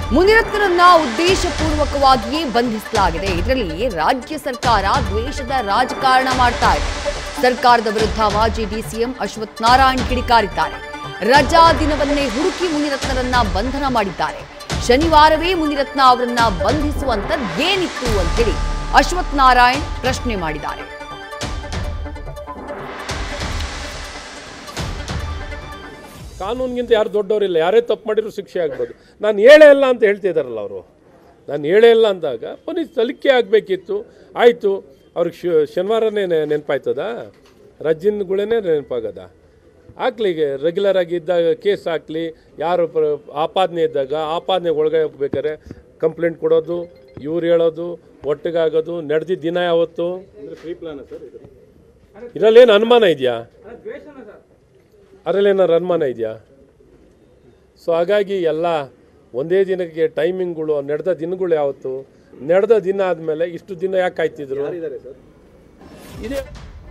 ಮುನಿರತ್ನರನ್ನ ಉದ್ದೇಶಪೂರ್ವಕವಾಗಿಯೇ ಬಂಧಿಸಲಾಗಿದೆ ಇದರಲ್ಲಿ ರಾಜ್ಯ ಸರ್ಕಾರ ದ್ವೇಷದ ರಾಜಕಾರಣ ಮಾಡ್ತಾ ಇದೆ ಸರ್ಕಾರದ ವಿರುದ್ಧ ಮಾಜಿ ಡಿಸಿಎಂ ಅಶ್ವಥ್ ನಾರಾಯಣ್ ಕಿಡಿಕಾರಿದ್ದಾರೆ ರಜಾ ದಿನವನ್ನೇ ಹುಡುಕಿ ಮುನಿರತ್ನರನ್ನ ಬಂಧನ ಮಾಡಿದ್ದಾರೆ ಶನಿವಾರವೇ ಮುನಿರತ್ನ ಅವರನ್ನ ಬಂಧಿಸುವಂತದ್ದು ಏನಿತ್ತು ಅಂತೇಳಿ ಅಶ್ವಥ್ ನಾರಾಯಣ್ ಪ್ರಶ್ನೆ ಮಾಡಿದ್ದಾರೆ ಕಾನೂನಿಗಿಂತ ಯಾರು ದೊಡ್ಡವರಿಲ್ಲ ಯಾರೇ ತಪ್ಪು ಮಾಡಿದ್ರು ಶಿಕ್ಷೆ ಆಗ್ಬೋದು ನಾನು ಹೇಳೇ ಇಲ್ಲ ಅಂತ ಹೇಳ್ತಿದ್ದಾರಲ್ಲ ಅವರು ನಾನು ಹೇಳೇ ಇಲ್ಲ ಅಂದಾಗ ಪೊಲೀಸ್ ತನಿಖೆ ಆಗಬೇಕಿತ್ತು ಆಯಿತು ಅವ್ರಿಗೆ ಶ್ ಶನಿವಾರನೇ ನೆ- ನೆನಪಾಯ್ತದ ರಜ್ಜಿನಗಳೇ ನೆನಪಾಗದ ಹಾಕ್ಲಿ ಈಗ ರೆಗ್ಯುಲರ್ ಆಗಿ ಇದ್ದಾಗ ಕೇಸ್ ಹಾಕ್ಲಿ ಯಾರು ಪ್ರ- ಆಪಾದನೆ ಇದ್ದಾಗ ಆಪಾದನೆ ಒಳಗೆ ಹೋಗ್ಬೇಕಾದ್ರೆ ಕಂಪ್ಲೇಂಟ್ ಕೊಡೋದು ಇವ್ರು ಹೇಳೋದು ಒಟ್ಟಿಗಾಗೋದು ನಡೆದಿದ್ದ ದಿನ ಯಾವತ್ತು ಇದರಲ್ಲೇನು ಅನುಮಾನ ಇದೆಯಾ ಅದರಲ್ಲೇನಾರು ಅನುಮಾನ ಇದೆಯಾ ಸೊ ಹಾಗಾಗಿ ಎಲ್ಲ ಒಂದೇ ದಿನಕ್ಕೆ ಟೈಮಿಂಗ್ಗಳು ನಡೆದ ದಿನಗಳು ಯಾವತ್ತು ನಡೆದ ದಿನ ಆದಮೇಲೆ ಇಷ್ಟು ದಿನ ಯಾಕೆ ಕಾಯ್ತಿದ್ರು ಇದೇ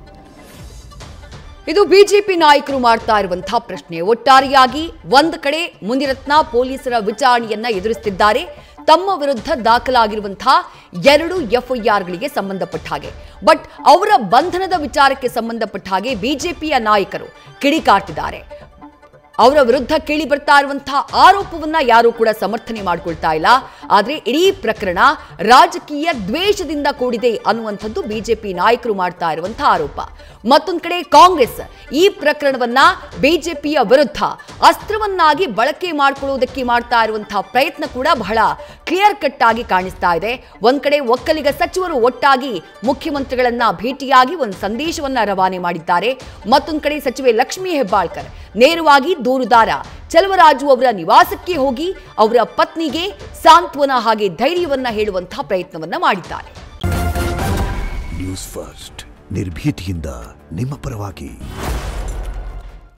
ಇದು ಬಿಜೆಪಿ ನಾಯಕರು ಮಾಡ್ತಾ ಇರುವಂತಹ ಪ್ರಶ್ನೆ ಒಟ್ಟಾರೆಯಾಗಿ ಒಂದ್ ಕಡೆ ಮುನಿರತ್ನ ಪೊಲೀಸರ ವಿಚಾರಣೆಯನ್ನ ಎದುರಿಸುತ್ತಿದ್ದಾರೆ ತಮ್ಮ ವಿರುದ್ಧ ದಾಖಲಾಗಿರುವಂತಹ ಎರಡು ಎಫ್ಐಆರ್ಗಳಿಗೆ ಸಂಬಂಧಪಟ್ಟ ಹಾಗೆ ಬಟ್ ಅವರ ಬಂಧನದ ವಿಚಾರಕ್ಕೆ ಸಂಬಂಧಪಟ್ಟ ಹಾಗೆ ಬಿಜೆಪಿಯ ನಾಯಕರು ಕಿಡಿಕಾರ್ತಿದ್ದಾರೆ ಅವರ ವಿರುದ್ಧ ಕೇಳಿ ಬರ್ತಾ ಇರುವಂತಹ ಆರೋಪವನ್ನ ಯಾರು ಕೂಡ ಸಮರ್ಥನೆ ಮಾಡ್ಕೊಳ್ತಾ ಇಲ್ಲ ಆದ್ರೆ ಇಡೀ ಪ್ರಕರಣ ರಾಜಕೀಯ ದ್ವೇಷದಿಂದ ಕೂಡಿದೆ ಅನ್ನುವಂಥದ್ದು ಬಿಜೆಪಿ ನಾಯಕರು ಮಾಡ್ತಾ ಇರುವಂತಹ ಆರೋಪ ಮತ್ತೊಂದ್ ಕಡೆ ಕಾಂಗ್ರೆಸ್ ಈ ಪ್ರಕರಣವನ್ನ ಬಿಜೆಪಿಯ ವಿರುದ್ಧ ಅಸ್ತ್ರವನ್ನಾಗಿ ಬಳಕೆ ಮಾಡ್ಕೊಳ್ಳೋದಕ್ಕೆ ಮಾಡ್ತಾ ಇರುವಂತಹ ಪ್ರಯತ್ನ ಕೂಡ ಬಹಳ ಕ್ಲಿಯರ್ ಕಟ್ ಆಗಿ ಕಾಣಿಸ್ತಾ ಇದೆ ಒಂದ್ ಕಡೆ ಒಕ್ಕಲಿಗ ಸಚಿವರು ಒಟ್ಟಾಗಿ ಮುಖ್ಯಮಂತ್ರಿಗಳನ್ನ ಭೇಟಿಯಾಗಿ ಒಂದು ಸಂದೇಶವನ್ನ ರವಾನೆ ಮಾಡಿದ್ದಾರೆ ಮತ್ತೊಂದ್ ಕಡೆ ಸಚಿವೆ ಲಕ್ಷ್ಮೀ ಹೆಬ್ಬಾಳ್ಕರ್ ನೇರವಾಗಿ ದೂರುದಾರ ಚಲವರಾಜು ಅವರ ನಿವಾಸಕ್ಕೆ ಹೋಗಿ ಅವರ ಪತ್ನಿಗೆ ಸಾಂತ್ವನ ಹಾಗೆ ಧೈರ್ಯವನ್ನ ಹೇಳುವಂತಹ ಪ್ರಯತ್ನವನ್ನ ಮಾಡಿದ್ದಾರೆ ನ್ಯೂಸ್ ಫಸ್ಟ್ ನಿರ್ಭೀತಿಯಿಂದ ನಿಮ್ಮ ಪರವಾಗಿ